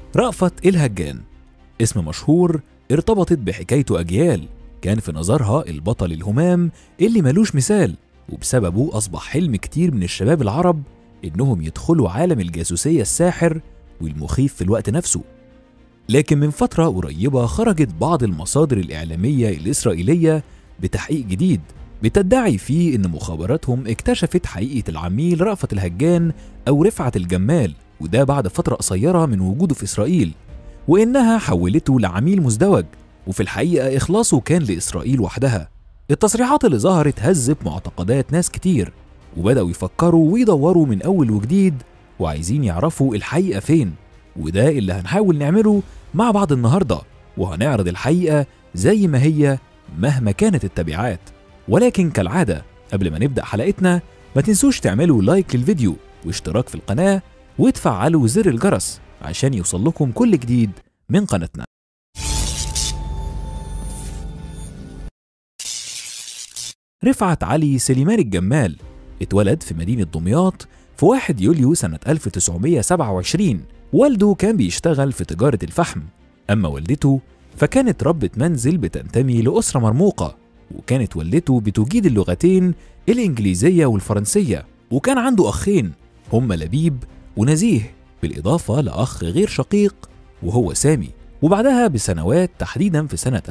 رأفت الهجان اسم مشهور ارتبطت بحكايته أجيال كان في نظرها البطل الهمام اللي ملوش مثال وبسببه أصبح حلم كتير من الشباب العرب إنهم يدخلوا عالم الجاسوسية الساحر والمخيف في الوقت نفسه لكن من فترة قريبة خرجت بعض المصادر الإعلامية الإسرائيلية بتحقيق جديد بتدعي فيه إن مخابراتهم اكتشفت حقيقة العميل رأفت الهجان أو رفعت الجمال وده بعد فترة قصيرة من وجوده في إسرائيل وإنها حولته لعميل مزدوج وفي الحقيقة إخلاصه كان لإسرائيل وحدها التصريحات اللي ظهرت هزت معتقدات ناس كتير وبدأوا يفكروا ويدوروا من أول وجديد وعايزين يعرفوا الحقيقة فين وده اللي هنحاول نعمله مع بعض النهاردة وهنعرض الحقيقة زي ما هي مهما كانت التبعات ولكن كالعادة قبل ما نبدأ حلقتنا ما تنسوش تعملوا لايك للفيديو واشتراك في القناة وتفعلوا زر الجرس عشان يوصل لكم كل جديد من قناتنا رفعت علي سليمان الجمال اتولد في مدينة دمياط في 1 يوليو سنة 1927 والده كان بيشتغل في تجارة الفحم أما والدته فكانت ربة منزل بتنتمي لأسرة مرموقة وكانت والدته بتجيد اللغتين الإنجليزية والفرنسية وكان عنده أخين هما لبيب ونزيه بالإضافة لأخ غير شقيق وهو سامي وبعدها بسنوات تحديدا في سنة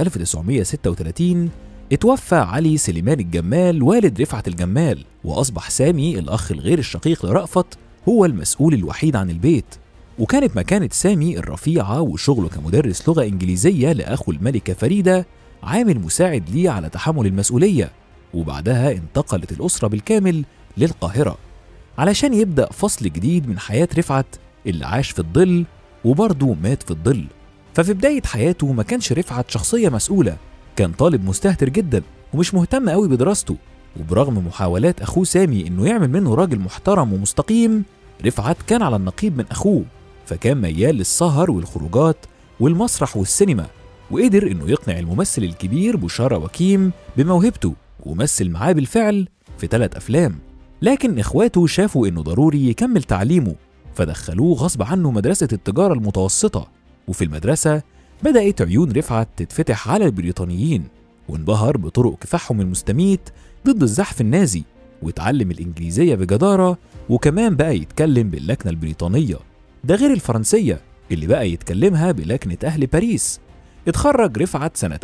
1936 اتوفى علي سليمان الجمال والد رفعت الجمال وأصبح سامي الأخ الغير الشقيق لرأفت هو المسؤول الوحيد عن البيت وكانت مكانة سامي الرفيعة وشغله كمدرس لغة إنجليزية لأخو الملكة فريدة عامل مساعد ليه على تحمل المسؤولية وبعدها انتقلت الأسرة بالكامل للقاهرة علشان يبدأ فصل جديد من حياة رفعت اللي عاش في الظل وبرضه مات في الظل ففي بداية حياته ما كانش رفعت شخصية مسؤولة كان طالب مستهتر جدا ومش مهتم قوي بدراسته وبرغم محاولات أخوه سامي إنه يعمل منه راجل محترم ومستقيم رفعت كان على النقيض من أخوه فكان ميال للسهر والخروجات والمسرح والسينما وقدر إنه يقنع الممثل الكبير بشارة وكيم بموهبته ومثل معاه بالفعل في ثلاث أفلام لكن إخواته شافوا إنه ضروري يكمل تعليمه فدخلوه غصب عنه مدرسة التجارة المتوسطة وفي المدرسة بدأت عيون رفعت تتفتح على البريطانيين وانبهر بطرق كفاحهم المستميت ضد الزحف النازي واتعلم الإنجليزية بجدارة وكمان بقى يتكلم باللكنة البريطانية ده غير الفرنسية اللي بقى يتكلمها بلكنة أهل باريس اتخرج رفعت سنة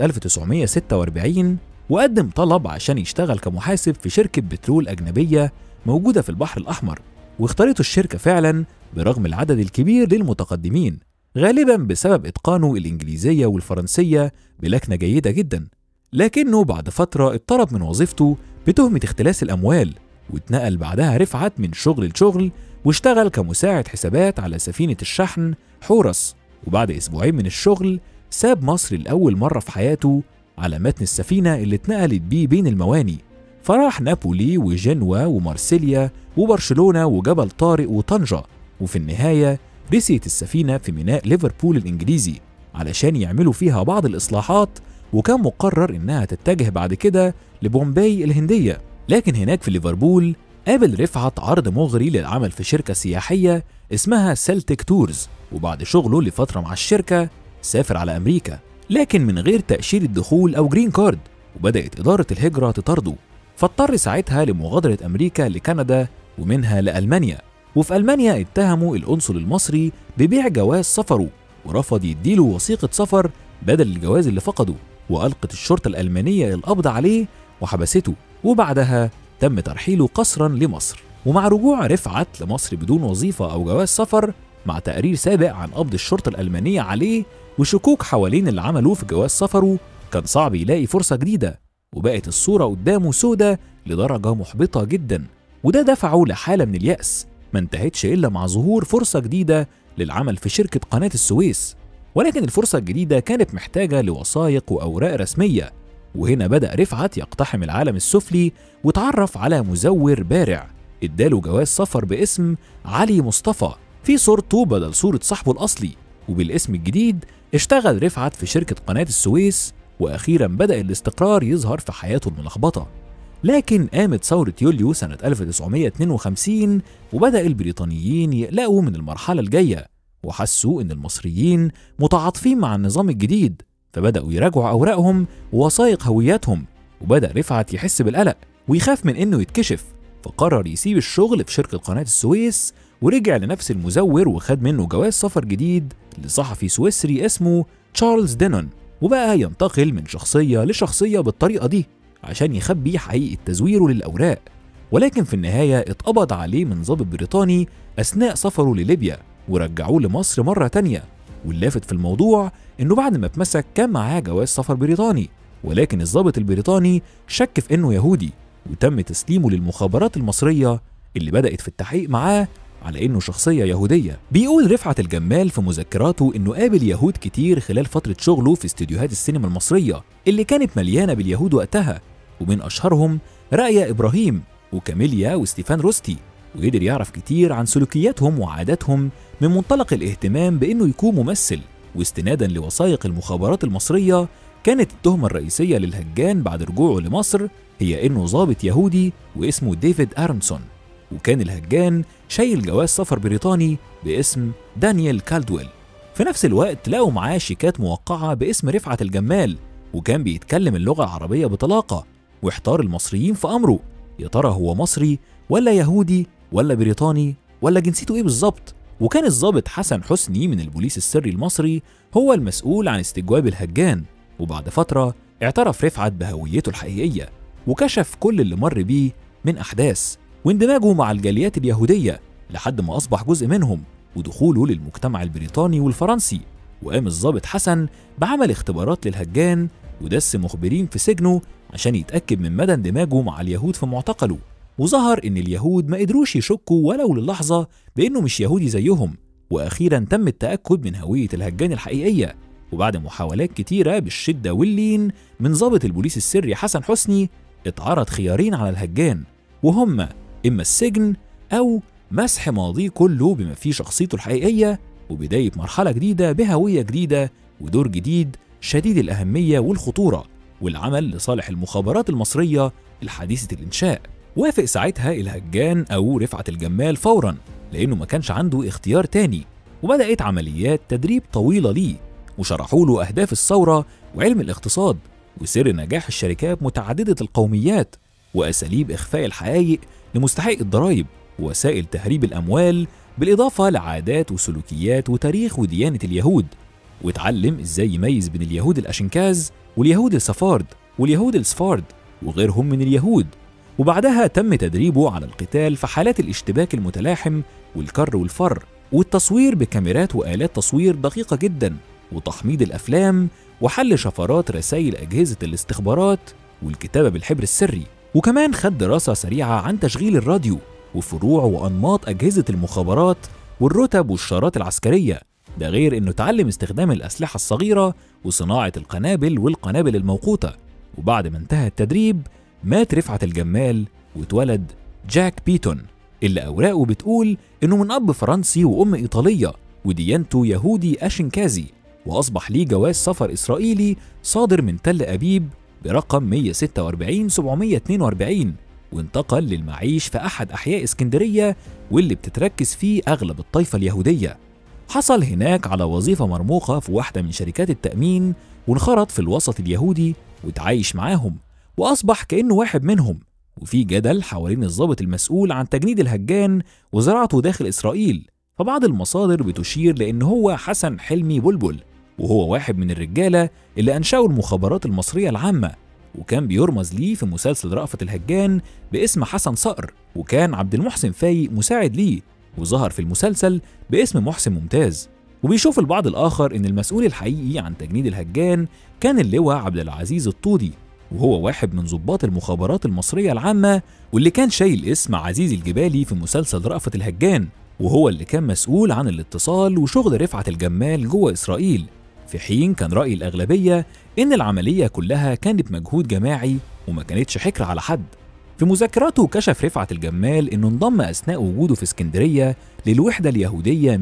1946 وقدم طلب عشان يشتغل كمحاسب في شركة بترول أجنبية موجودة في البحر الأحمر واختارته الشركة فعلا برغم العدد الكبير للمتقدمين غالبا بسبب إتقانه الإنجليزية والفرنسية بلكنة جيدة جدا لكنه بعد فترة اتطرد من وظيفته بتهمة اختلاس الأموال واتنقل بعدها رفعت من شغل لشغل واشتغل كمساعد حسابات على سفينة الشحن حورس وبعد أسبوعين من الشغل ساب مصر لأول مرة في حياته على متن السفينة اللي اتنقلت بيه بين المواني فراح نابولي وجنوة ومارسيليا وبرشلونة وجبل طارق وطنجة وفي النهاية رسيت السفينة في ميناء ليفربول الإنجليزي علشان يعملوا فيها بعض الإصلاحات وكان مقرر إنها تتجه بعد كده لبومباي الهندية لكن هناك في ليفربول قابل رفعت عرض مغري للعمل في شركة سياحية اسمها سلتك تورز وبعد شغله لفترة مع الشركة سافر على أمريكا لكن من غير تأشيرة دخول أو جرين كارد وبدأت إدارة الهجرة تطارده فاضطر ساعتها لمغادرة أمريكا لكندا ومنها لألمانيا وفي ألمانيا اتهموا القنصل المصري ببيع جواز سفره ورفض يديله وثيقة سفر بدل الجواز اللي فقده وألقت الشرطة الألمانية القبض عليه وحبسته وبعدها تم ترحيله قسرا لمصر ومع رجوع رفعت لمصر بدون وظيفة أو جواز سفر مع تقرير سابق عن قبض الشرطة الألمانية عليه وشكوك حوالين اللي عملوه في جواز سفره كان صعب يلاقي فرصة جديدة وبقت الصورة قدامه سودة لدرجة محبطة جدا وده دفعه لحالة من اليأس ما انتهتش إلا مع ظهور فرصة جديدة للعمل في شركة قناة السويس ولكن الفرصة الجديدة كانت محتاجة لوثائق وأوراق رسمية وهنا بدأ رفعت يقتحم العالم السفلي وتعرف على مزور بارع اداله جواز سفر باسم علي مصطفى في صورته بدل صورة صاحبه الأصلي وبالاسم الجديد اشتغل رفعت في شركة قناة السويس وأخيرا بدأ الاستقرار يظهر في حياته الملخبطة لكن قامت ثورة يوليو سنة 1952 وبدأ البريطانيين يقلقوا من المرحلة الجاية وحسوا إن المصريين متعاطفين مع النظام الجديد فبدأوا يراجعوا أوراقهم ووثائق هوياتهم وبدأ رفعت يحس بالقلق ويخاف من إنه يتكشف فقرر يسيب الشغل في شركة قناة السويس ورجع لنفس المزور وخد منه جواز سفر جديد لصحفي سويسري اسمه تشارلز دينون وبقى ينتقل من شخصية لشخصية بالطريقة دي عشان يخبي حقيقة تزويره للأوراق ولكن في النهاية اتقبض عليه من ضابط بريطاني أثناء سفره لليبيا ورجعوه لمصر مرة تانية واللافت في الموضوع إنه بعد ما اتمسك كان معاه جواز سفر بريطاني ولكن الضابط البريطاني شك في إنه يهودي وتم تسليمه للمخابرات المصرية اللي بدأت في التحقيق معاه على إنه شخصية يهودية بيقول رفعت الجمال في مذكراته إنه قابل يهود كتير خلال فترة شغله في استديوهات السينما المصرية اللي كانت مليانة باليهود وقتها ومن أشهرهم رأي إبراهيم وكاميليا وستيفان روستي وقدر يعرف كتير عن سلوكياتهم وعاداتهم من منطلق الاهتمام بإنه يكون ممثل واستنادا لوثائق المخابرات المصرية كانت التهمة الرئيسية للهجان بعد رجوعه لمصر هي إنه ضابط يهودي واسمه ديفيد أرنسون وكان الهجان شايل جواز سفر بريطاني باسم دانيال كالدويل في نفس الوقت لقوا معاه شيكات موقعة باسم رفعت الجمال وكان بيتكلم اللغة العربية بطلاقة واحتار المصريين في أمره يا ترى هو مصري ولا يهودي ولا بريطاني ولا جنسيته ايه بالظبط وكان الضابط حسن حسني من البوليس السري المصري هو المسؤول عن استجواب الهجان وبعد فترة اعترف رفعت بهويته الحقيقية وكشف كل اللي مر بيه من أحداث واندماجه مع الجاليات اليهودية لحد ما أصبح جزء منهم ودخوله للمجتمع البريطاني والفرنسي وقام الضابط حسن بعمل اختبارات للهجان ودس مخبرين في سجنه عشان يتأكد من مدى اندماجه مع اليهود في معتقله وظهر إن اليهود ما قدروش يشكوا ولو للحظة بإنه مش يهودي زيهم وأخيرا تم التأكد من هوية الهجان الحقيقية وبعد محاولات كتيرة بالشدة واللين من ضابط البوليس السري حسن حسني اتعرض خيارين على الهجان وهما إما السجن أو مسح ماضيه كله بما فيه شخصيته الحقيقية وبداية مرحلة جديدة بهوية جديدة ودور جديد شديد الأهمية والخطورة والعمل لصالح المخابرات المصرية الحديثة الإنشاء وافق ساعتها الهجان أو رفعت الجمال فورا لأنه ما كانش عنده اختيار تاني وبدأت عمليات تدريب طويلة ليه وشرحوا له أهداف الثورة وعلم الاقتصاد وسر نجاح الشركات متعددة القوميات وأساليب إخفاء الحقائق لمستحق الضرائب ووسائل تهريب الأموال بالإضافة لعادات وسلوكيات وتاريخ وديانة اليهود واتعلم إزاي يميز بين اليهود الأشنكاز واليهود السفارد واليهود السفارد وغيرهم من اليهود وبعدها تم تدريبه على القتال في حالات الاشتباك المتلاحم والكر والفر والتصوير بكاميرات وآلات تصوير دقيقة جدا وتحميض الأفلام وحل شفرات رسائل أجهزة الاستخبارات والكتابة بالحبر السري وكمان خد دراسة سريعة عن تشغيل الراديو وفروع وأنماط أجهزة المخابرات والرتب والشارات العسكرية ده غير إنه اتعلم استخدام الأسلحة الصغيرة وصناعة القنابل والقنابل الموقوتة وبعد ما انتهى التدريب مات رفعت الجمال واتولد جاك بيتون اللي أوراقه بتقول إنه من أب فرنسي وأم إيطالية وديانته يهودي أشنكازي وأصبح ليه جواز سفر إسرائيلي صادر من تل أبيب برقم 146 742 وانتقل للمعيش في أحد أحياء اسكندرية واللي بتتركز فيه أغلب الطائفة اليهودية حصل هناك على وظيفة مرموقة في واحدة من شركات التأمين وانخرط في الوسط اليهودي وتعايش معاهم وأصبح كأنه واحد منهم وفي جدل حوالين الضابط المسؤول عن تجنيد الهجان وزراعته داخل إسرائيل فبعض المصادر بتشير لأن هو حسن حلمي بلبل وهو واحد من الرجالة اللي أنشأوا المخابرات المصرية العامة وكان بيرمز ليه في مسلسل رأفت الهجان باسم حسن صقر وكان عبد المحسن فايق مساعد ليه وظهر في المسلسل باسم محسن ممتاز وبيشوف البعض الآخر إن المسؤول الحقيقي عن تجنيد الهجان كان اللواء عبد العزيز الطودي وهو واحد من ضباط المخابرات المصرية العامة واللي كان شايل اسم عزيز الجبالي في مسلسل رأفت الهجان وهو اللي كان مسؤول عن الاتصال وشغل رفعت الجمال جوه إسرائيل في حين كان رأي الأغلبية إن العملية كلها كانت مجهود جماعي وما كانتش حكر على حد في مذكراته كشف رفعت الجمال إنه انضم أثناء وجوده في اسكندرية للوحدة اليهودية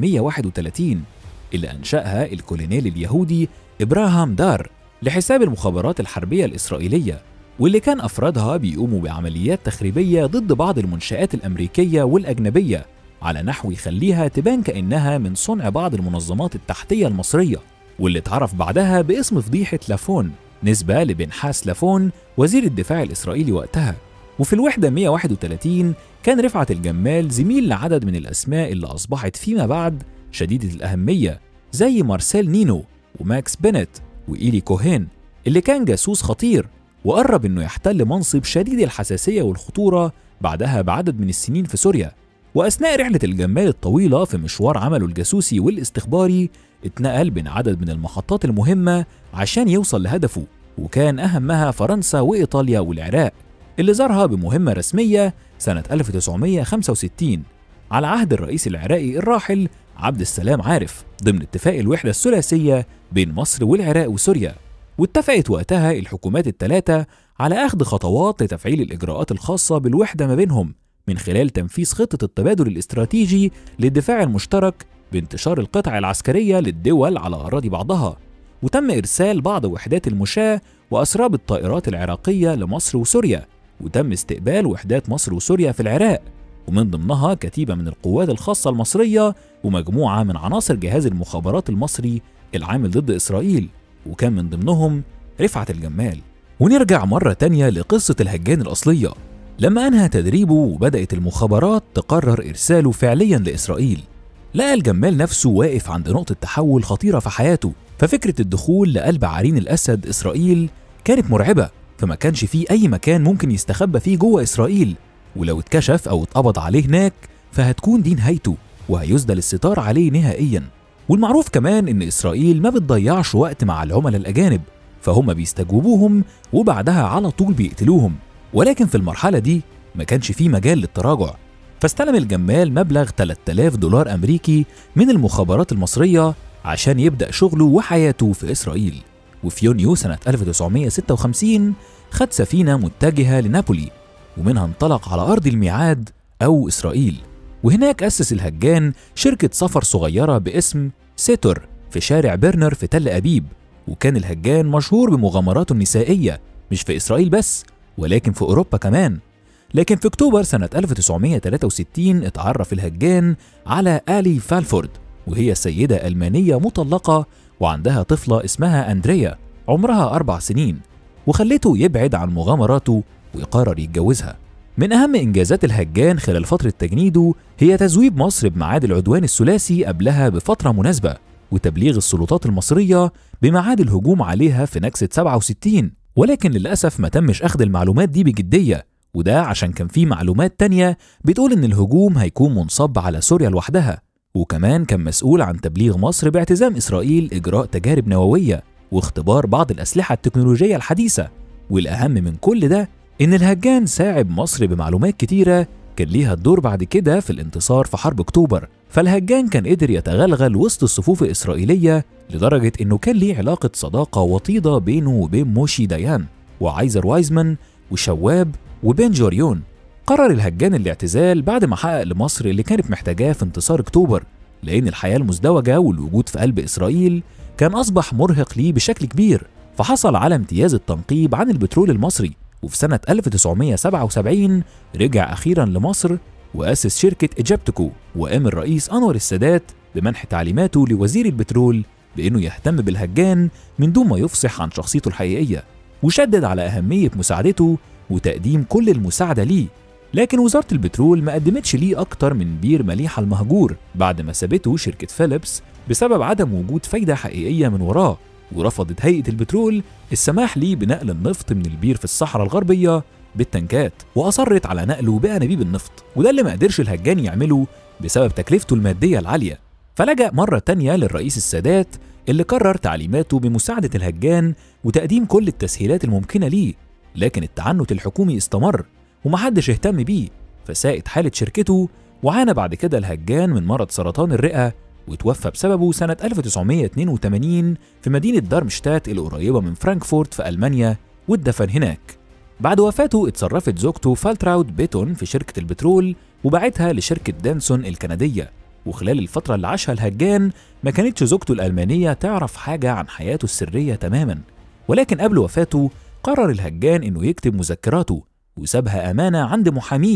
131 اللي أنشأها الكولونيل اليهودي إبراهام دار لحساب المخابرات الحربية الإسرائيلية واللي كان أفرادها بيقوموا بعمليات تخريبية ضد بعض المنشآت الأمريكية والأجنبية على نحو يخليها تبان كأنها من صنع بعض المنظمات التحتية المصرية واللي اتعرف بعدها باسم فضيحة لافون نسبة لبنحاس لافون وزير الدفاع الإسرائيلي وقتها وفي الوحدة 131 كان رفعت الجمال زميل لعدد من الأسماء اللي أصبحت فيما بعد شديدة الأهمية زي مارسيل نينو وماكس بينت وإيلي كوهين اللي كان جاسوس خطير وقرب إنه يحتل منصب شديد الحساسية والخطورة بعدها بعدد من السنين في سوريا وأثناء رحلة الجمال الطويلة في مشوار عمله الجاسوسي والاستخباري اتنقل بين عدد من المحطات المهمة عشان يوصل لهدفه وكان أهمها فرنسا وإيطاليا والعراق اللي زارها بمهمة رسمية سنة 1965 على عهد الرئيس العراقي الراحل عبد السلام عارف ضمن اتفاق الوحدة الثلاثية بين مصر والعراق وسوريا واتفقت وقتها الحكومات الثلاثة على أخذ خطوات لتفعيل الإجراءات الخاصة بالوحدة ما بينهم من خلال تنفيذ خطة التبادل الاستراتيجي للدفاع المشترك بانتشار القطع العسكرية للدول على أراضي بعضها وتم إرسال بعض وحدات المشاة وأسراب الطائرات العراقية لمصر وسوريا وتم استقبال وحدات مصر وسوريا في العراق ومن ضمنها كتيبة من القوات الخاصة المصرية ومجموعة من عناصر جهاز المخابرات المصري العامل ضد إسرائيل وكان من ضمنهم رفعت الجمال ونرجع مرة تانية لقصة الهجان الأصلية لما أنهى تدريبه وبدأت المخابرات تقرر إرساله فعليا لإسرائيل لقى الجمال نفسه واقف عند نقطة تحول خطيرة في حياته ففكرة الدخول لقلب عرين الأسد إسرائيل كانت مرعبة فما كانش فيه أي مكان ممكن يستخبى فيه جوه إسرائيل ولو اتكشف أو اتقبض عليه هناك فهتكون دي نهايته وهيسدل الستار عليه نهائيا والمعروف كمان إن إسرائيل ما بتضيعش وقت مع العملاء الأجانب فهم بيستجوبوهم وبعدها على طول بيقتلوهم ولكن في المرحلة دي ما كانش فيه مجال للتراجع فاستلم الجمال مبلغ 3000 دولار أمريكي من المخابرات المصرية عشان يبدأ شغله وحياته في إسرائيل وفي يونيو سنة 1956 خد سفينة متجهة لنابولي ومنها انطلق على أرض الميعاد أو إسرائيل وهناك أسس الهجان شركة سفر صغيرة باسم سيتور في شارع برنر في تل أبيب وكان الهجان مشهور بمغامراته النسائية مش في إسرائيل بس ولكن في أوروبا كمان لكن في أكتوبر سنة 1963 اتعرف الهجان على آلي فالفورد وهي سيدة ألمانية مطلقة وعندها طفلة اسمها أندريا عمرها أربع سنين وخلته يبعد عن مغامراته ويقرر يتجوزها من أهم إنجازات الهجان خلال فترة تجنيده هي تزويب مصر بميعاد العدوان الثلاثي قبلها بفترة مناسبة وتبليغ السلطات المصرية بميعاد الهجوم عليها في نكسة 67 ولكن للأسف ما تمش أخذ المعلومات دي بجدية وده عشان كان في معلومات تانية بتقول إن الهجوم هيكون منصب على سوريا لوحدها وكمان كان مسؤول عن تبليغ مصر باعتزام إسرائيل إجراء تجارب نووية واختبار بعض الأسلحة التكنولوجية الحديثة والأهم من كل ده إن الهجان ساعد مصر بمعلومات كتيرة كان ليها الدور بعد كده في الانتصار في حرب أكتوبر فالهجان كان قدر يتغلغل وسط الصفوف الإسرائيلية لدرجة إنه كان ليه علاقة صداقة وطيدة بينه وبين موشي ديان وعايزر وايزمان وشواب وبن جوريون قرر الهجان الاعتزال بعد ما حقق لمصر اللي كانت محتاجاه في انتصار اكتوبر لان الحياه المزدوجه والوجود في قلب اسرائيل كان اصبح مرهق ليه بشكل كبير فحصل على امتياز التنقيب عن البترول المصري وفي سنة 1977 رجع أخيرا لمصر وأسس شركة إيجابتكو وقام الرئيس أنور السادات بمنح تعليماته لوزير البترول بأنه يهتم بالهجان من دون ما يفصح عن شخصيته الحقيقية وشدد على أهمية مساعدته وتقديم كل المساعدة ليه لكن وزارة البترول ما قدمتش ليه أكتر من بير مليحة المهجور بعد ما سابته شركة فيليبس بسبب عدم وجود فايدة حقيقية من وراه ورفضت هيئة البترول السماح ليه بنقل النفط من البير في الصحراء الغربية بالتنكات وأصرت على نقله بأنابيب النفط وده اللي ما قدرش الهجان يعمله بسبب تكلفته المادية العالية فلجأ مرة تانية للرئيس السادات اللي قرر تعليماته بمساعدة الهجان وتقديم كل التسهيلات الممكنة ليه لكن التعنت الحكومي استمر ومحدش اهتم بيه فساءت حالة شركته وعانى بعد كده الهجان من مرض سرطان الرئة وتوفى بسببه سنة 1982 في مدينة دارمشتات القريبة من فرانكفورت في ألمانيا واتدفن هناك بعد وفاته اتصرفت زوجته فالتراود بيتون في شركة البترول وباعتها لشركة دانسون الكندية وخلال الفترة اللي عاشها الهجان ما كانتش زوجته الألمانية تعرف حاجة عن حياته السرية تماما ولكن قبل وفاته قرر الهجان إنه يكتب مذكراته وسابها أمانة عند محاميه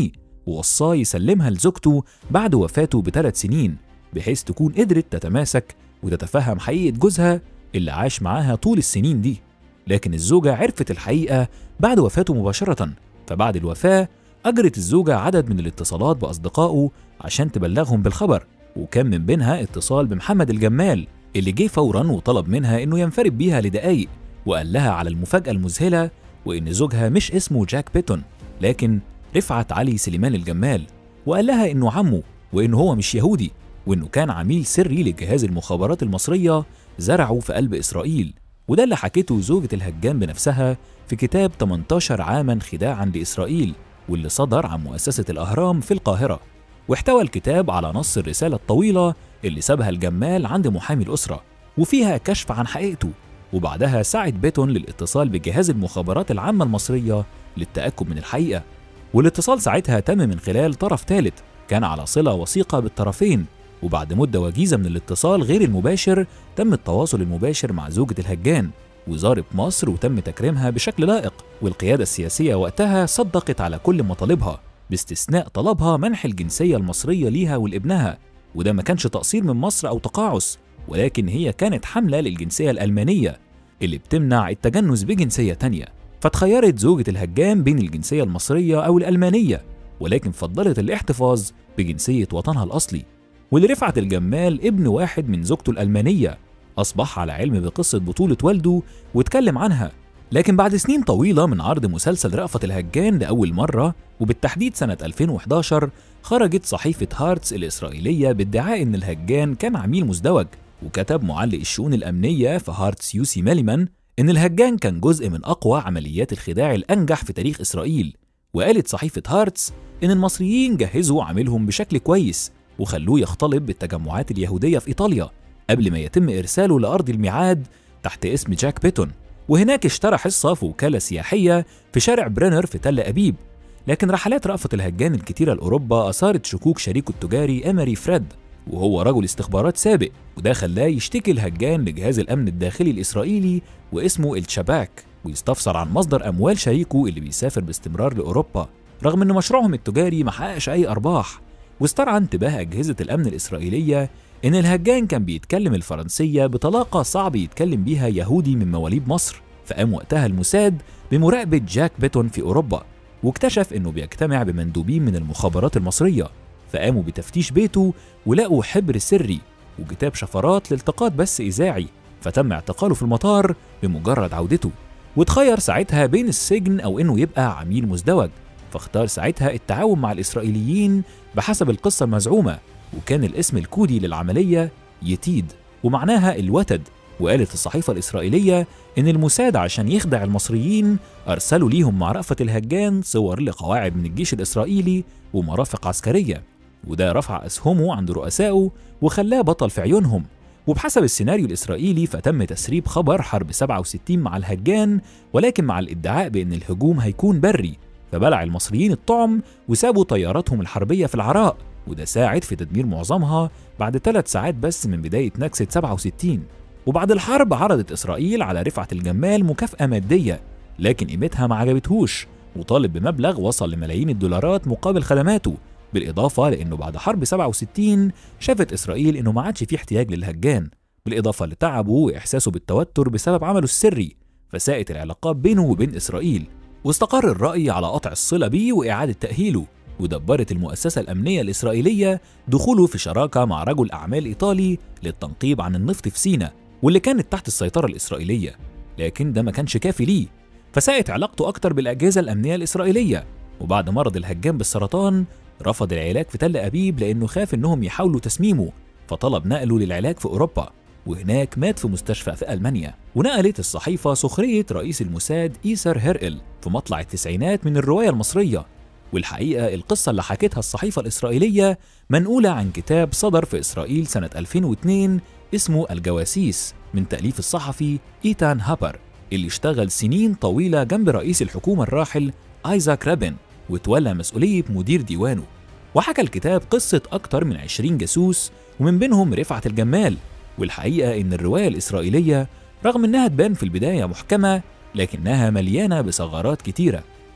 ووصاه يسلمها لزوجته بعد وفاته بثلاث سنين بحيث تكون قدرت تتماسك وتتفهم حقيقة جوزها اللي عاش معاها طول السنين دي لكن الزوجة عرفت الحقيقة بعد وفاته مباشرة فبعد الوفاة أجرت الزوجة عدد من الاتصالات بأصدقائه عشان تبلغهم بالخبر وكان من بينها اتصال بمحمد الجمال اللي جه فورا وطلب منها إنه ينفرد بيها لدقايق وقال لها على المفاجأة المذهلة وإن زوجها مش اسمه جاك بيتون لكن رفعت علي سليمان الجمال وقال لها إنه عمه وإنه هو مش يهودي وإنه كان عميل سري لجهاز المخابرات المصرية زرعه في قلب إسرائيل وده اللي حكته زوجة الهجان بنفسها في كتاب 18 عاما خداعا لإسرائيل واللي صدر عن مؤسسة الأهرام في القاهرة واحتوى الكتاب على نص الرسالة الطويلة اللي سابها الجمال عند محامي الأسرة وفيها كشف عن حقيقته وبعدها سعت بيتون للاتصال بجهاز المخابرات العامة المصرية للتأكد من الحقيقة والاتصال ساعتها تم من خلال طرف ثالث كان على صلة وثيقة بالطرفين وبعد مدة وجيزة من الاتصال غير المباشر تم التواصل المباشر مع زوجة الهجان وزارت مصر وتم تكريمها بشكل لائق والقيادة السياسية وقتها صدقت على كل مطالبها باستثناء طلبها منح الجنسية المصرية ليها ولابنها وده ما كانش تقصير من مصر أو تقاعس ولكن هي كانت حملة للجنسية الألمانية اللي بتمنع التجنس بجنسية تانية فتخيرت زوجة الهجان بين الجنسية المصرية أو الألمانية ولكن فضلت الاحتفاظ بجنسية وطنها الأصلي ولرفعت الجمال ابن واحد من زوجته الألمانية أصبح على علم بقصة بطولة والده واتكلم عنها لكن بعد سنين طويلة من عرض مسلسل رأفت الهجان لأول مرة وبالتحديد سنة 2011 خرجت صحيفة هارتس الإسرائيلية بادعاء إن الهجان كان عميل مزدوج وكتب معلق الشؤون الأمنية في هارتس يوسي ماليمان إن الهجان كان جزء من أقوى عمليات الخداع الأنجح في تاريخ إسرائيل وقالت صحيفة هارتس إن المصريين جهزوا عاملهم بشكل كويس وخلوه يختلط بالتجمعات اليهودية في إيطاليا قبل ما يتم إرساله لأرض الميعاد تحت اسم جاك بيتون وهناك اشترى حصة في وكالة سياحية في شارع برينر في تل أبيب لكن رحلات رأفت الهجان الكتيرة لأوروبا أثارت شكوك شريكه التجاري أمري فريد وهو رجل استخبارات سابق وده خلاه يشتكي الهجان لجهاز الأمن الداخلي الإسرائيلي واسمه الشباك ويستفسر عن مصدر أموال شريكه اللي بيسافر باستمرار لأوروبا رغم إن مشروعهم التجاري محققش أي أرباح واسترعى انتباه أجهزة الأمن الإسرائيلية إن الهجان كان بيتكلم الفرنسية بطلاقة صعب يتكلم بيها يهودي من مواليد مصر فقام وقتها الموساد بمراقبة جاك بيتون في أوروبا واكتشف إنه بيجتمع بمندوبين من المخابرات المصرية فقاموا بتفتيش بيته ولقوا حبر سري وكتاب شفرات لالتقاط بث إذاعي فتم اعتقاله في المطار بمجرد عودته وتخير ساعتها بين السجن أو إنه يبقى عميل مزدوج فاختار ساعتها التعاون مع الإسرائيليين بحسب القصة المزعومة وكان الاسم الكودي للعملية يتيد ومعناها الوتد وقالت الصحيفة الإسرائيلية إن الموساد عشان يخدع المصريين أرسلوا ليهم مع رأفت الهجان صور لقواعد من الجيش الإسرائيلي ومرافق عسكرية وده رفع أسهمه عند رؤسائه وخلاه بطل في عيونهم وبحسب السيناريو الإسرائيلي فتم تسريب خبر حرب 67 مع الهجان ولكن مع الادعاء بأن الهجوم هيكون بري فبلع المصريين الطعم وسابوا طياراتهم الحربية في العراء وده ساعد في تدمير معظمها بعد ثلاث ساعات بس من بداية نكسة 67 وبعد الحرب عرضت إسرائيل على رفعة الجمال مكافأة مادية لكن قيمتها ما عجبتهوش وطالب بمبلغ وصل لملايين الدولارات مقابل خدماته بالإضافة لأنه بعد حرب 67 شافت إسرائيل إنه ما عادش فيه احتياج للهجان بالإضافة لتعبه وإحساسه بالتوتر بسبب عمله السري فساءت العلاقات بينه وبين إسرائيل واستقر الرأي على قطع الصلة بيه وإعادة تأهيله ودبرت المؤسسة الأمنية الإسرائيلية دخوله في شراكة مع رجل أعمال إيطالي للتنقيب عن النفط في سيناء واللي كانت تحت السيطرة الإسرائيلية لكن ده ما كانش كافي ليه فساءت علاقته أكتر بالأجهزة الأمنية الإسرائيلية وبعد مرض الهجان بالسرطان رفض العلاج في تل أبيب لأنه خاف إنهم يحاولوا تسميمه فطلب نقله للعلاج في أوروبا وهناك مات في مستشفى في ألمانيا ونقلت الصحيفة سخرية رئيس الموساد إيسر هيرئل في مطلع التسعينات من الرواية المصرية والحقيقة القصة اللي حكتها الصحيفة الإسرائيلية منقولة عن كتاب صدر في إسرائيل سنة 2002 اسمه الجواسيس من تأليف الصحفي إيتان هابر اللي اشتغل سنين طويلة جنب رئيس الحكومة الراحل آيزاك رابن وتولى مسؤولية مدير ديوانه وحكى الكتاب قصة أكتر من 20 جاسوس ومن بينهم رفعت الجمال والحقيقة إن الرواية الإسرائيلية رغم إنها تبان في البداية محكمة لكنها مليانة بثغرات كتيرة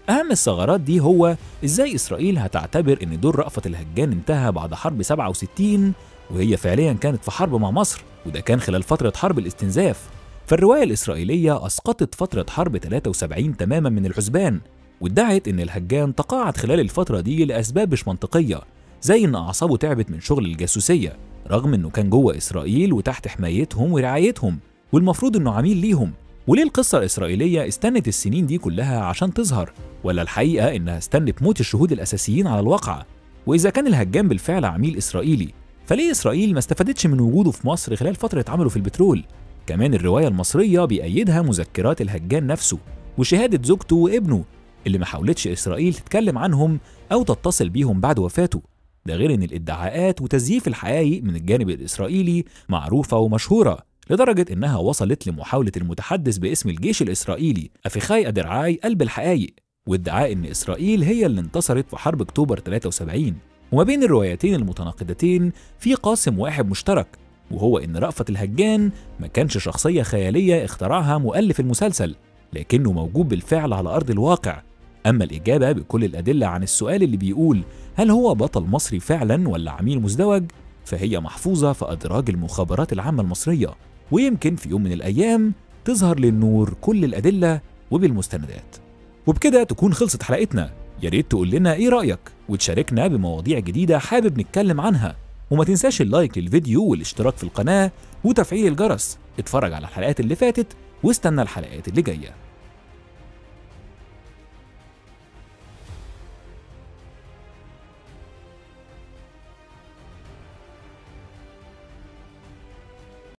أهم الثغرات دي هو إزاي إسرائيل هتعتبر إن دور رأفت الهجان انتهى بعد حرب 67 وهي فعليا كانت في حرب مع مصر وده كان خلال فترة حرب الاستنزاف فالرواية الإسرائيلية أسقطت فترة حرب 73 تماما من الحسبان وادعت إن الهجان تقاعد خلال الفترة دي لأسباب مش منطقية زي إن أعصابه تعبت من شغل الجاسوسية رغم إنه كان جوه إسرائيل وتحت حمايتهم ورعايتهم والمفروض إنه عميل ليهم وليه القصة الإسرائيلية استنت السنين دي كلها عشان تظهر ولا الحقيقة إنها استنت موت الشهود الأساسيين على الواقعة وإذا كان الهجان بالفعل عميل إسرائيلي فليه إسرائيل ما استفادتش من وجوده في مصر خلال فترة عمله في البترول كمان الرواية المصرية بيأيدها مذكرات الهجان نفسه وشهادة زوجته وابنه اللي ما حاولتش إسرائيل تتكلم عنهم أو تتصل بيهم بعد وفاته ده غير إن الادعاءات وتزييف الحقائق من الجانب الإسرائيلي معروفة ومشهورة لدرجة إنها وصلت لمحاولة المتحدث باسم الجيش الإسرائيلي أفيخاي أدرعاي قلب الحقائق وادعاء إن إسرائيل هي اللي انتصرت في حرب أكتوبر 73 وما بين الروايتين المتناقضتين في قاسم واحد مشترك وهو إن رأفت الهجان ما كانش شخصية خيالية اخترعها مؤلف المسلسل لكنه موجود بالفعل على أرض الواقع أما الإجابة بكل الأدلة عن السؤال اللي بيقول هل هو بطل مصري فعلا ولا عميل مزدوج فهي محفوظة في أدراج المخابرات العامة المصرية ويمكن في يوم من الأيام تظهر للنور كل الأدلة وبالمستندات وبكده تكون خلصت حلقتنا يا ريت تقول لنا ايه رأيك وتشاركنا بمواضيع جديدة حابب نتكلم عنها وما تنساش اللايك للفيديو والاشتراك في القناة وتفعيل الجرس اتفرج على الحلقات اللي فاتت واستنى الحلقات اللي جايه